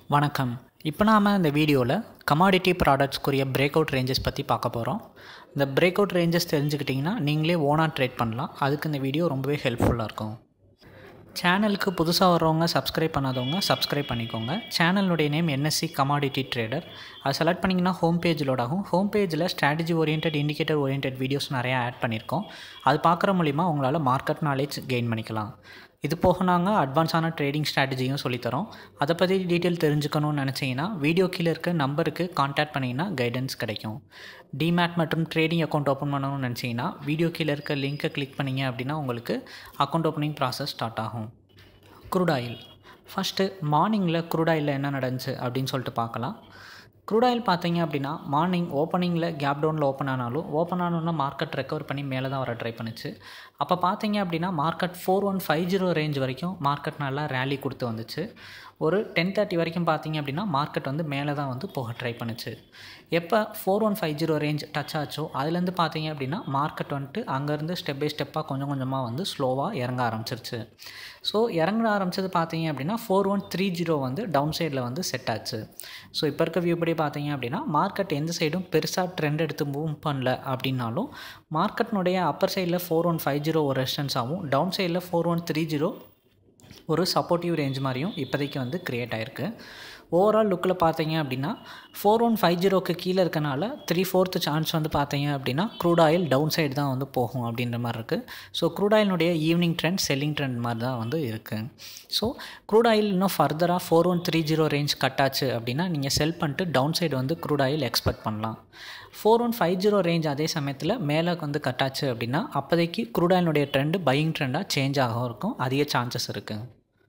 வணக்கம் இப்போ நாம் இந்த வீடியோவில் கமாடிட்டி ப்ராடக்ட்ஸ்க்குரிய பிரேக் அவுட் ரேஞ்சஸ் பற்றி பார்க்க போகிறோம் இந்த பிரேக் அவுட் ரேஞ்சஸ் தெரிஞ்சுக்கிட்டிங்கன்னா நீங்களே ஓனாக ட்ரேட் பண்ணலாம் அதுக்கு இந்த வீடியோ ரொம்பவே ஹெல்ப்ஃபுல்லாக இருக்கும் சேனலுக்கு புதுசாக வர்றவங்க சப்ஸ்கிரைப் பண்ணாதவங்க சப்ஸ்கிரைப் பண்ணிக்கோங்க சேனலுடைய நேம் என்எஸ்சி கமாடிட்டி ட்ரேடர் அதை செலக்ட் பண்ணிங்கன்னா ஹோம் பேஜ் லோட் ஆகும் ஹோம் பேஜில் strategy orient indicator orient videos நிறையா ஆட் பண்ணியிருக்கோம் அது பார்க்குற மூலிமா உங்களால் மார்க்கெட் நாலேஜ் கெயின் பண்ணிக்கலாம் இது போக நாங்கள் அட்வான்ஸான ட்ரேடிங் ஸ்ட்ராட்டஜியும் சொல்லித்தரோம் அதை பற்றி டீட்டெயில் தெரிஞ்சுக்கணும்னு நினச்சிங்கன்னா வீடியோ கீழே இருக்க நம்பருக்கு காண்டாக்ட் பண்ணிங்கன்னா கைடன்ஸ் கிடைக்கும் டிமேட் மற்றும் ட்ரேடிங் அக்கௌண்ட் ஓப்பன் பண்ணணும்னு நினச்சிங்கன்னா வீடியோ கீழே இருக்க லிங்க்கை கிளிக் பண்ணிங்க அப்படின்னா உங்களுக்கு அக்கௌண்ட் ஓப்பனிங் ப்ராசஸ் ஸ்டார்ட் ஆகும் க்ரூட் ஆயில் ஃபஸ்ட்டு மார்னிங்கில் க்ரூட் ஆயிலில் என்ன நடந்துச்சு அப்படின்னு சொல்லிட்டு பார்க்கலாம் க்ரூட் ஆயில் பார்த்தீங்க அப்படின்னா மார்னிங் ஓப்பனிங்கில் கேப் டவுனில் ஓப்பன் ஆனாலும் ஓப்பன் ஆனோன்னா மார்க்கெட் ரெக்கவர் பண்ணி மேலே தான் வர ட்ரை பண்ணுச்சு அப்போ பார்த்தீங்க அப்படின்னா market four one five zero range வரைக்கும் மார்க்கெட் நல்லா ரேலி கொடுத்து வந்துச்சு ஒரு டென் தேர்ட்டி வரைக்கும் பார்த்தீங்க அப்படின்னா மார்க்கெட் வந்து மேலே தான் வந்து போக ட்ரை பண்ணுச்சு எப்போ four one five zero range touch ஆச்சோ அதுலேருந்து பார்த்தீங்க அப்படின்னா மார்க்கெட் வந்துட்டு அங்கேருந்து ஸ்டெப் பை ஸ்டெப்பாக கொஞ்சம் கொஞ்சமாக வந்து ஸ்லோவாக இறங்க ஆரம்பிச்சிருச்சு ஸோ இறங்க ஆரம்பிச்சது பார்த்தீங்க அப்படின்னா ஃபோர் ஒன் த்ரீ ஜீரோ வந்து டவுன் சைடில் வந்து செட் ஆச்சு ஸோ இப்போ இருக்க வியூ படி பார்த்தீங்க அப்படின்னா மார்க்கெட் எந்த சைடும் பெருசாக ட்ரெண்ட் எடுத்து மூவ் பண்ணல அப்படின்னாலும் மார்க்கெட்னுடைய அப்பர் சைடில் ஃபோர் ஒன் ஃபைவ் ஜீரோ ஒரு ரெசிஸ்டன்ஸாகவும் down side four one three zero ஒரு சப்போர்ட்டிவ் ரேஞ்ச் மாதிரியும் இப்போதைக்கு வந்து க்ரியேட் ஆகிருக்கு ஓவரால் லுக்கில் பார்த்தீங்க அப்படின்னா ஃபோர் ஒன் ஃபைவ் ஜீரோக்கு கீழே இருக்கனால த்ரீ ஃபோர்த்து சான்ஸ் வந்து பார்த்தீங்க அப்படின்னா க்ரூட் ஆயில் டவுன் சைடு தான் வந்து போகும் அப்படின்ற மாதிரி இருக்குது ஸோ க்ரூட் ஆயிலுடைய ஈவினிங் ட்ரெண்ட் செல்லிங் ட்ரெண்ட் மாதிரி தான் வந்து இருக்குது ஸோ க்ரூட் ஆயில் இன்னும் ஃபர்தராக four one three zero range கட்டாச்சு அப்படின்னா நீங்கள் செல் பண்ணிட்டு டவுன் சைடு வந்து க்ரூட் ஆயில் எக்ஸ்பெக்ட் பண்ணலாம் four one five zero range அதே சமயத்தில் மேலே வந்து கட்டாச்சு அப்படின்னா அப்போதைக்கு க்ரூட் ஆயிலுடைய ட்ரெண்டு பையிங் ட்ரெண்டாக சேஞ்ச் ஆக இருக்கும் அதிக சான்சஸ் இருக்குது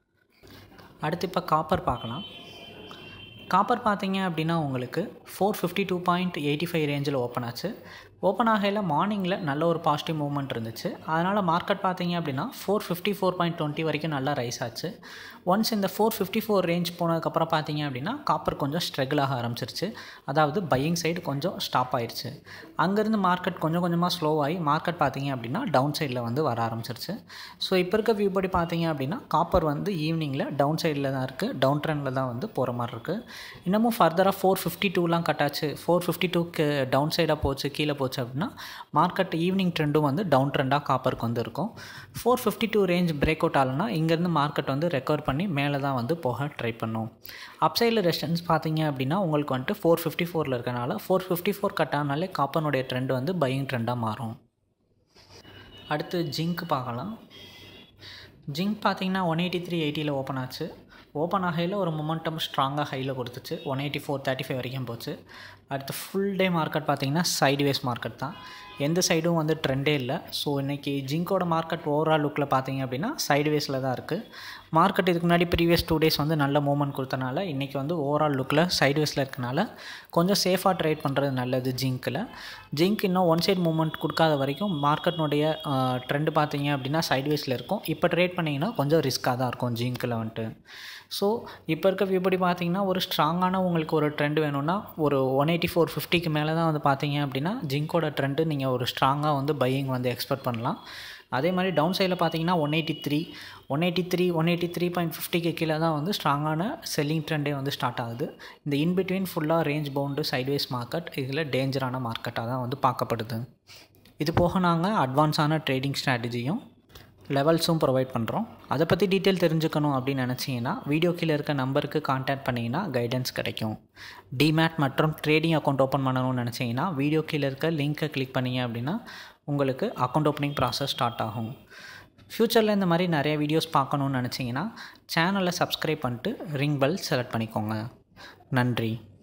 அடுத்து இப்போ காப்பர் பார்க்கலாம் காப்பர் பார்த்தீங்க அப்படின்னா உங்களுக்கு four fifty two point eighty five ரேஞ்சில் ஓப்பன் ஆச்சு ஓப்பன் ஆகையில் மார்னிங்கில் நல்ல ஒரு பாசிட்டிவ் மூவ்மெண்ட் இருந்துச்சு அதனால் மார்க்கெட் பார்த்தீங்க அப்படின்னா four fifty four point twenty வரைக்கும் நல்லா ரைஸ் ஆச்சு ஒன்ஸ் இந்த ஃபோர் ஃபிஃப்டி ஃபோர் ரேஞ்ச் போனதுக்கப்புறம் பார்த்தீங்க அப்படின்னா காப்பர் கொஞ்சம் ஸ்ட்ரகிள் ஆக ஆரம்பிச்சிருச்சு அதாவது பையிங் சைடு கொஞ்சம் ஸ்டாப் ஆயிடுச்சு அங்கேருந்து மார்க்கெட் கொஞ்சம் கொஞ்சமாக ஸ்லோவாகி மார்க்கெட் பார்த்தீங்க அப்படின்னா டவுன் சைடில் வந்து வர ஆரம்பிச்சிருச்சு ஸோ இப்போ இருக்க வியூ படி பார்த்தீங்க அப்படின்னா காப்பர் வந்து ஈவினிங்கில் டவுன் சைடில் தான் இருக்குது டவுன் ட்ரெண்டில் தான் வந்து போகிற மாதிரி இருக்குது இன்னமும் ஃபர்தராக ஃபோர் ஃபிஃப்டி டூலாம் கட்டாச்சு ஃபோர் ஃபிஃப்டி டூக்கு டவுன் சைடாக போச்சு கீழே போச்சு அப்படின்னா மார்க்கெட் ஈவினிங் ட்ரெண்டும் வந்து டவுன் ட்ரெண்டாக காப்பருக்கு வந்து இருக்கும் four fifty two range break out ஆகலைன்னா இங்கேருந்து மார்க்கெட் வந்து ரெக்கவர் பண்ணி மேலே தான் வந்து போக ட்ரை பண்ணும் அப்சைடில் ரெஸ்டன்ஸ் பார்த்தீங்க அப்படின்னா உங்களுக்கு வந்துட்டு ஃபோர் ஃபிஃப்டி ஃபோரில் இருக்கனால ஃபோர் ஃபிஃப்டி ஃபோர் கட் ஆனாலே காப்பனுடைய ட்ரெண்ட் வந்து பையிங் ட்ரெண்டாக மாறும் அடுத்து ஜிங்க் பார்க்கலாம் ஜிங்க் பார்த்தீங்கன்னா ஒன் எயிட்டி த்ரீ எயிட்டியில் ஓப்பன் ஆச்சு ஓப்பன் ஆகையில் ஒரு மொமெண்டம் ஸ்ட்ராங்காக ஹையில் கொடுத்துச்சு one eighty four thirty five வரைக்கும் போச்சு அடுத்து ஃபுல் டே மார்க்கெட் பார்த்தீங்கன்னா சைட்வேஸ் மார்க்கெட் தான் எந்த சைடும் வந்து ட்ரெண்டே இல்லை ஸோ இன்றைக்கி ஜிங்கோட மார்க்கெட் ஓவரால் லுக்கில் பார்த்தீங்க அப்படின்னா சைட்வேஸில் தான் இருக்குது மார்க்கெட் இதுக்கு முன்னாடி ப்ரீவியஸ் டூ டேஸ் வந்து நல்ல மூவ்மெண்ட் கொடுத்தனால இன்றைக்கி வந்து ஓவரால் லுக்கில் சைட்வேஸில் இருக்கனால கொஞ்சம் சேஃபாக ட்ரேட் பண்ணுறது நல்லது ஜிங்க்கில் ஜிங்க் இன்னும் ஒன் சைட் மூவ்மெண்ட் கொடுக்காத வரைக்கும் மார்க்கெட்னுடைய ட்ரெண்டு பார்த்தீங்க அப்படின்னா சைட்வேஸில் இருக்கும் இப்போ ட்ரேட் பண்ணிங்கன்னா கொஞ்சம் ரிஸ்க்காக தான் இருக்கும் ஜிங்க்கில் வந்துட்டு ஸோ இப்போ இருக்க வியூபடி பார்த்தீங்கன்னா ஒரு ஸ்ட்ராங்கான உங்களுக்கு ஒரு ட்ரெண்ட் வேணும்னா ஒரு ஒன் எயிட்டி ஃபோர் ஃபிஃப்டிக்கு மேலே தான் வந்து பார்த்தீங்க அப்படின்னா ஜிங்கோட ட்ரெண்டு நீங்கள் ஒரு ஸ்ட்ராங்காக வந்து பையிங் வந்து எக்ஸ்பெக்ட் பண்ணலாம் அதே மாதிரி டவுன் சைடில் பார்த்தீங்கன்னா one eighty three one eighty three one eighty three point ஃபிஃப்டிக்கு கீழே தான் வந்து ஸ்ட்ராங்கான செல்லிங் ட்ரெண்டே வந்து ஸ்டார்ட் ஆகுது இந்த இன்பிட்வீன் ஃபுல்லாக ரேஞ்ச் பவுண்டு சைட்வேஸ் மார்க்கெட் இதில் டேஞ்சரான மார்க்கெட்டாக தான் வந்து பார்க்கப்படுது இது போக நாங்கள் அட்வான்ஸான ட்ரேடிங் ஸ்ட்ராட்டஜியும் லெவல்ஸும் ப்ரொவைட் பண்ணுறோம் அதை பற்றி டீட்டெயில் தெரிஞ்சுக்கணும் அப்படின்னு நினச்சிங்கன்னா வீடியோ கீழே இருக்க நம்பருக்கு கான்டாக்ட் பண்ணிங்கன்னா கைடன்ஸ் கிடைக்கும் டிமேட் மற்றும் ட்ரேடிங் அக்கௌண்ட் ஓப்பன் பண்ணணும்னு நினச்சிங்கன்னா வீடியோ கீழே இருக்க லிங்க்கை கிளிக் பண்ணிங்க அப்படின்னா உங்களுக்கு அக்கௌண்ட் ஓப்பனிங் ப்ராசஸ் ஸ்டார்ட் ஆகும் ஃப்யூச்சரில் இந்த மாதிரி நிறைய வீடியோஸ் பார்க்கணுன்னு நினச்சிங்கன்னா சேனலை சப்ஸ்கிரைப் பண்ணிட்டு ரிங் பெல் செலக்ட் பண்ணிக்கோங்க நன்றி